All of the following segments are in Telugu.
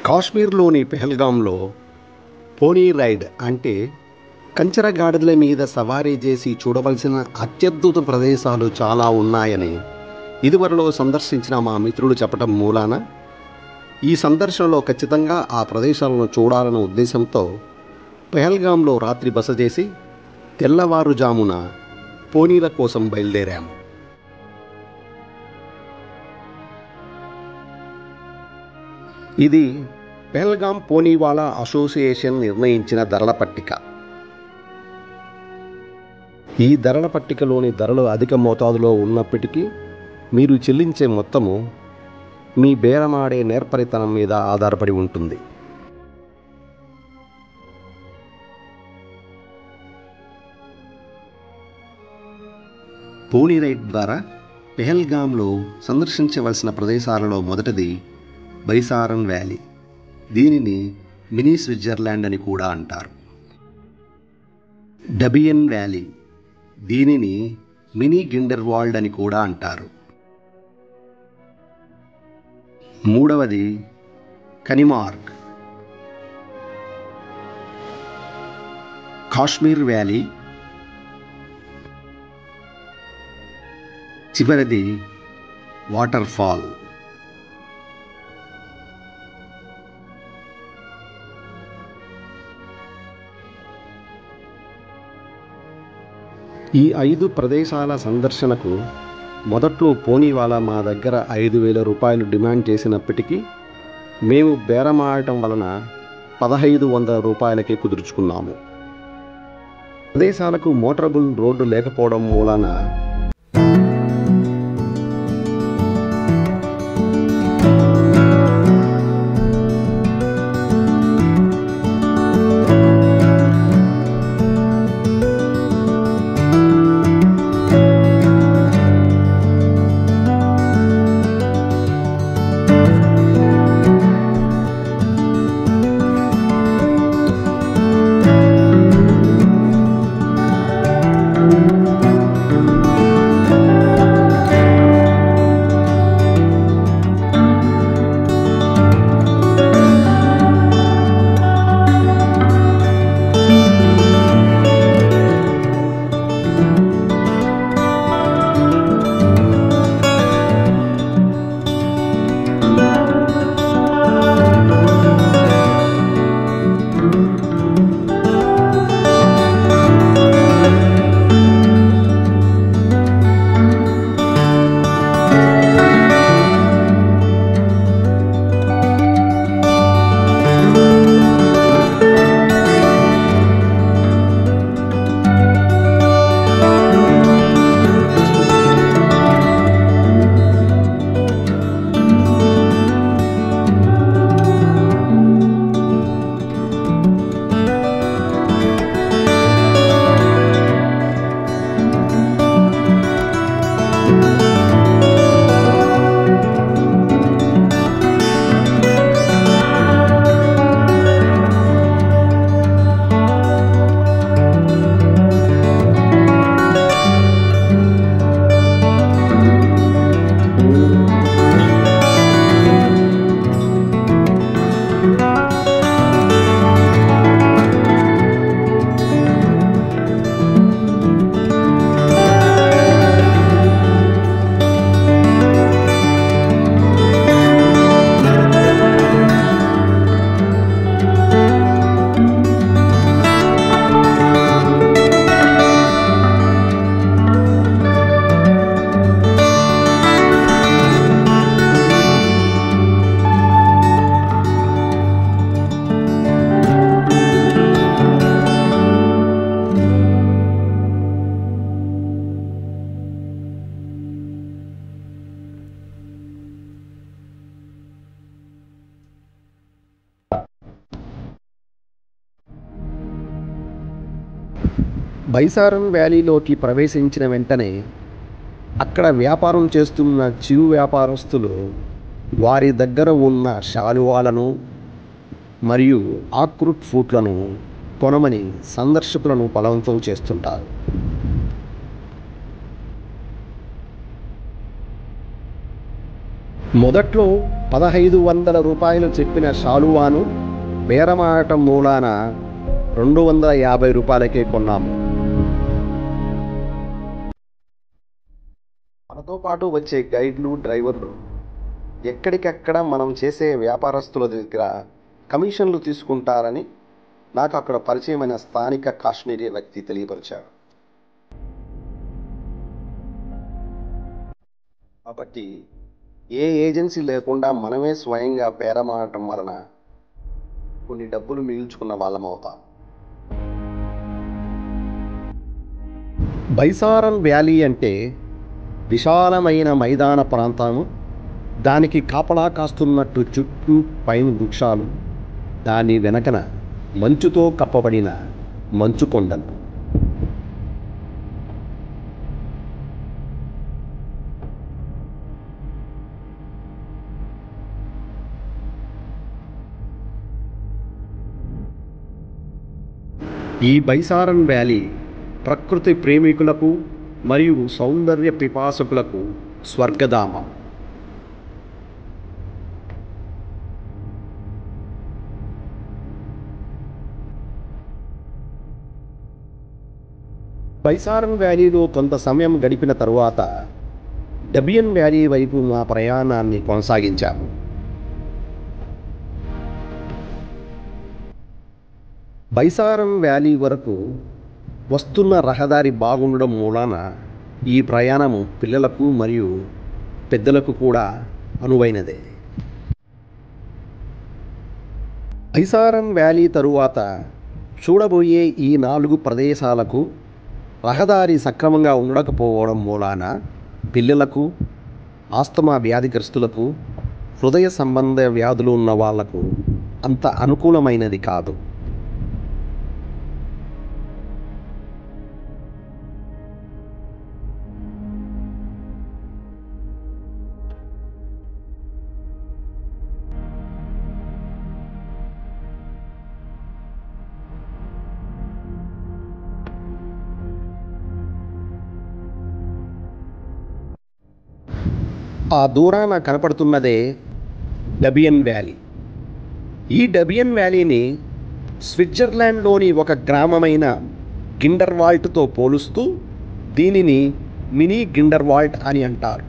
కాశ్మీర్లోని పెహల్గాంలో పోనీ రైడ్ అంటే కంచర గాడిదల మీద సవారీ చేసి చూడవలసిన అత్యద్భుత ప్రదేశాలు చాలా ఉన్నాయని ఇదివరలో సందర్శించిన మా మిత్రులు చెప్పటం మూలాన ఈ సందర్శనలో ఖచ్చితంగా ఆ ప్రదేశాలను చూడాలన్న ఉద్దేశంతో పెహల్గాంలో రాత్రి బస చేసి తెల్లవారుజామున పోనీల కోసం బయలుదేరాము ఇది పెహల్గాం పోనీవాలా అసోసియేషన్ నిర్ణయించిన ధరల పట్టిక ఈ ధరల పట్టికలోని ధరలు అధిక మోతాదులో ఉన్నప్పటికీ మీరు చెల్లించే మొత్తము మీ బేరమాడే నేర్పరితనం మీద ఆధారపడి ఉంటుంది పోనీ రైడ్ ద్వారా పెహల్గాంలో సందర్శించవలసిన ప్రదేశాలలో మొదటిది బైసారన్ వ్యాలీ దీనిని మినీ స్విట్జర్లాండ్ అని కూడా అంటారు డబియన్ వ్యాలీ దీనిని మినీ గిండర్వాల్డ్ అని కూడా అంటారు మూడవది కనిమార్క్ కాశ్మీర్ వ్యాలీ చివరిది వాటర్ ఫాల్ ఈ ఐదు ప్రదేశాల సందర్శనకు మొదట్లో పోనీవాలా మా దగ్గర ఐదు వేల రూపాయలు డిమాండ్ చేసినప్పటికీ మేము బేరమాడటం వలన పదహైదు వందల రూపాయలకే కుదుర్చుకున్నాము ప్రదేశాలకు మోటరబుల్ రోడ్డు లేకపోవడం మూలాన బైసారన్ వ్యాలీలోకి ప్రవేశించిన వెంటనే అక్కడ వ్యాపారం చేస్తున్న చిరు వ్యాపారస్తులు వారి దగ్గర ఉన్న శాలువాలను మరియు ఆక్రుట్ ఫ్రూట్లను కొనమని సందర్శకులను బలవంతం చేస్తుంటారు మొదట్లో పదహైదు వందల రూపాయలు చెప్పిన షాలువాను బేరమాడటం మూలాన రెండు వందల యాభై రూపాయలకే కొన్నాము మనతో పాటు వచ్చే గైడ్లు డ్రైవర్లు ఎక్కడికక్కడ మనం చేసే వ్యాపారస్తుల దగ్గర కమిషన్లు తీసుకుంటారని నాకు అక్కడ పరిచయమైన స్థానిక కాశ్మీరీ వ్యక్తి తెలియపరిచారు కాబట్టి ఏ ఏజెన్సీ లేకుండా మనమే స్వయంగా బేరమాడటం వలన కొన్ని డబ్బులు మిగిల్చుకున్న వాళ్ళం అవుతాం బైసారం వ్యాలీ అంటే విశాలమైన మైదాన ప్రాంతము దానికి కాపలా కాస్తున్నట్టు చుట్టూ పైన వృక్షాలు దాని వెనకన మంచుతో కప్పబడిన మంచు కొండలు ఈ బైసారన్ వ్యాలీ ప్రకృతి ప్రేమికులకు మరియు సౌందర్య పిపాసకులకు స్వర్గధామం బైసారన్ వ్యాలీలో కొంత సమయం గడిపిన తరువాత డబియన్ వ్యాలీ వైపు మా ప్రయాణాన్ని కొనసాగించాము బైసారం వ్యాలీ వరకు వస్తున్న రహదారి బాగుండడం మూలాన ఈ ప్రయాణము పిల్లలకు మరియు పెద్దలకు కూడా అనువైనదే బైసారం వ్యాలీ తరువాత చూడబోయే ఈ నాలుగు ప్రదేశాలకు రహదారి సక్రమంగా ఉండకపోవడం మూలాన పిల్లలకు ఆస్తమా వ్యాధిగ్రస్తులకు హృదయ సంబంధ వ్యాధులు ఉన్న వాళ్లకు అంత అనుకూలమైనది కాదు ఆ దూరాన కనపడుతున్నదే డబియన్ వ్యాలీ ఈ డబియన్ వ్యాలీని స్విట్జర్లాండ్లోని ఒక గ్రామమైన గిండర్వాల్ట్తో పోలుస్తూ దీనిని మినీ గిండర్వాల్ట్ అని అంటారు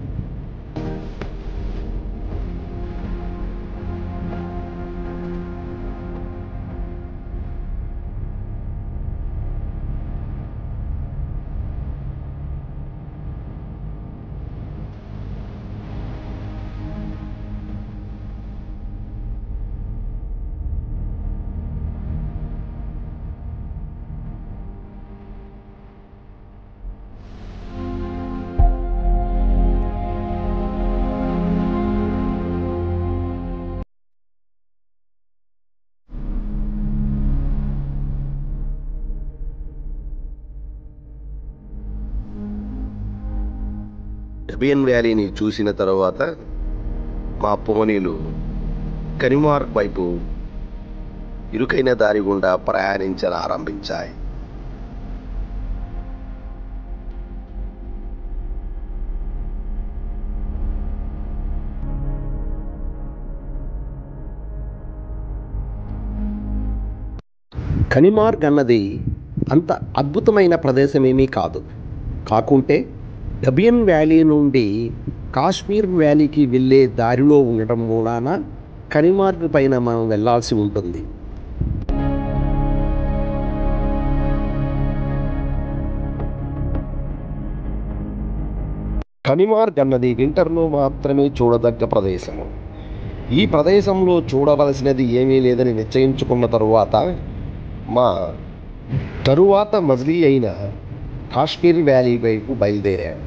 డబియన్ వ్యాలీని చూసిన తర్వాత మా పోనీలు కనిమార్క్ వైపు ఇరుకైన దారి గుండా ప్రయాణించడం ఆరంభించాయి కనిమార్గ్ అన్నది అంత అద్భుతమైన ప్రదేశమేమీ కాదు కాకుంటే డబియన్ వ్యాలీ నుండి కాశ్మీర్ వ్యాలీకి వెళ్ళే దారిలో ఉండటం మూలాన కనిమార్గ్ పైన మనం వెళ్ళాల్సి ఉంటుంది కనిమార్గ్ అన్నది వింటర్లో మాత్రమే చూడదగ్గ ప్రదేశము ఈ ప్రదేశంలో చూడవలసినది ఏమీ లేదని నిశ్చయించుకున్న తరువాత మా తరువాత మజిలీ అయిన కాశ్మీర్ వ్యాలీ వైపు బయలుదేరాం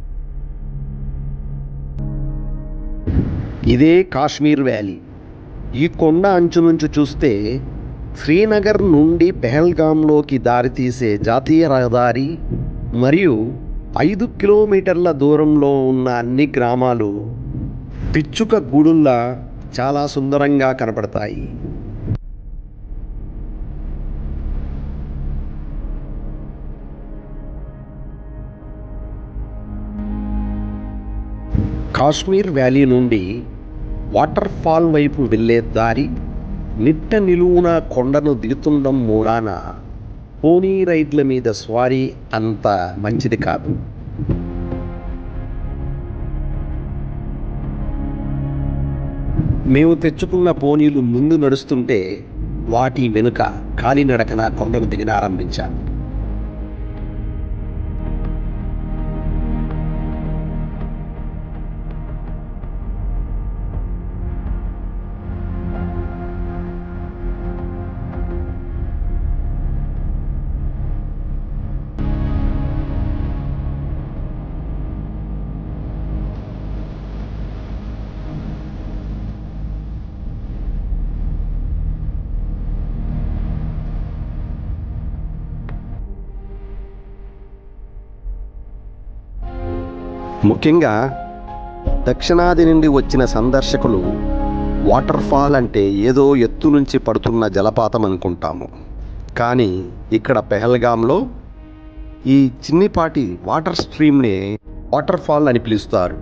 ఇదే కాశ్మీర్ వ్యాలీ ఈ కొండ అంచు నుంచి చూస్తే శ్రీనగర్ నుండి పెహల్గాంలోకి దారితీసే జాతీయ రహదారి మరియు ఐదు కిలోమీటర్ల దూరంలో ఉన్న అన్ని గ్రామాలు పిచ్చుక గూడుల్లా చాలా సుందరంగా కనపడతాయి కాశ్మీర్ వ్యాలీ నుండి వాటర్ ఫాల్ వైపు వెళ్ళే దారి నిట్ట నిలువున కొండను దిగుతుండడం మూలాన పోనీ రైడ్ల మీద స్వారీ అంత మంచిది కాదు మేము తెచ్చుకున్న పోనీలు ముందు నడుస్తుంటే వాటి వెనుక కాలినడకన కొండను దిగనారంభించాను ముఖ్యంగా దక్షిణాది నుండి వచ్చిన సందర్శకులు వాటర్ ఫాల్ అంటే ఏదో ఎత్తు నుంచి పడుతున్న జలపాతం అనుకుంటాము కానీ ఇక్కడ పెహల్గాంలో ఈ చిన్నిపాటి వాటర్ స్ట్రీమ్ని వాటర్ ఫాల్ అని పిలుస్తారు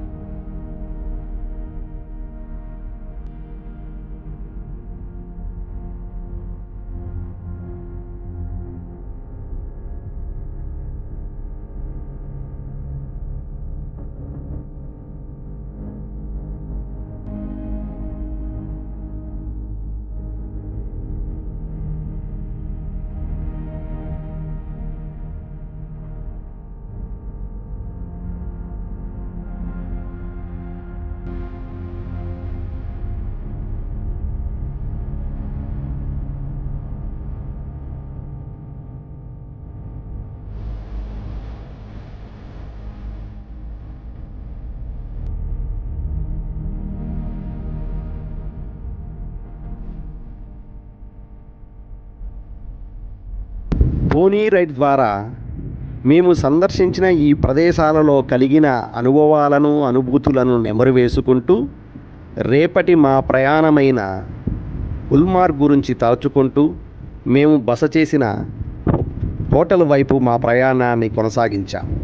పోనీ రైడ్ ద్వారా మేము సందర్శించిన ఈ ప్రదేశాలలో కలిగిన అనుభవాలను అనుభూతులను నెమరు వేసుకుంటూ రేపటి మా ప్రయాణమైన ఉల్మార్గ్ గురించి తలుచుకుంటూ మేము బస చేసిన హోటల్ వైపు మా ప్రయాణాన్ని కొనసాగించాం